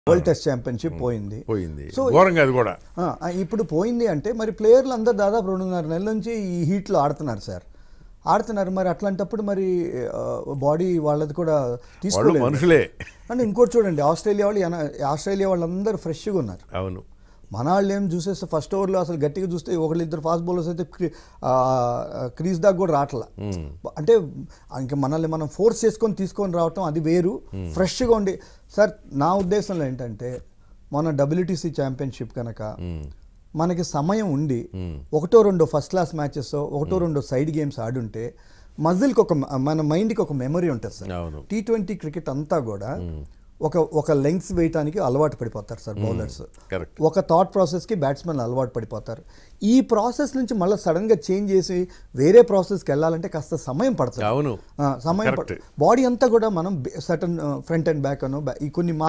World test championship పోయింది పోయింది so ఘోరంగా అది కూడా ఆ, ఆ, ఇప్పుడు పోయింది అంటే మరి ప్లేయర్లు అందరు దాదాపు రెండున్నర నెలల నుంచి ఈ హీట్లో ఆడుతున్నారు సార్ ఆడుతున్నారు మరి అట్లాంటప్పుడు మరి బాడీ వాళ్ళది కూడా వాళ్ళు తీసుకోలేదు మనుషులే అంటే ఇంకోటి చూడండి ఆస్ట్రేలియా వాళ్ళు ఎన- ఆస్ట్రేలియా వాళ్ళందరూ ఫ్రెష్గా ఉన్నారు అవును మన వాళ్ళు ఏం చూసేస్తే ఫస్ట్ ఓవర్లో అసలు గట్టిగా చూస్తే ఒకళ్ళు ఇద్దరు ఫాస్ట్ బౌలర్స్ అయితే క్రీ- ఆ, క్రీజ్ దాకా కూడా రావట్లా అంటే ఇంక మనల్ని మనం ఫోర్స్ చేసుకొని తీసుకొని రావటం అది వేరు ఫ్రెష్గా ఉండి సార్ నా ఉద్దేశంలో ఏంటంటే మన డబ్ల్యూటీసీ ఛాంపియన్షిప్ కనుక మనకి సమయం ఉండి ఒకటో రెండో ఫస్ట్ క్లాస్ మ్యాచెస్ ఒకటో రెండో సైడ్ గేమ్స్ ఆడుంటే మజిల్కి ఒక మన మైండ్కి ఒక మెమరీ ఉంటుంది సార్ అవును టీ ట్వంటీ క్రికెట్ అంతా కూడా ఒక ఒక లెంగ్స్ వేయటానికి అలవాటు పడిపోతారు సార్ బౌలర్స్ కరెక్ట్ ఒక థాట్ ప్రాసెస్కి బ్యాట్స్మెన్ అలవాటు పడిపోతారు ఈ ప్రాసెస్ నుంచి మళ్ళీ సడన్గా చేంజ్ చేసి వేరే ప్రాసెస్కి వెళ్ళాలంటే కాస్త సమయం పడుతుంది అవును ఆ, సమయం Correct. బాడీ అంతా కూడా మనం సటన్ ఫ్రంట్ అండ్ బ్యాక్ అను ba- ఈ కొన్ని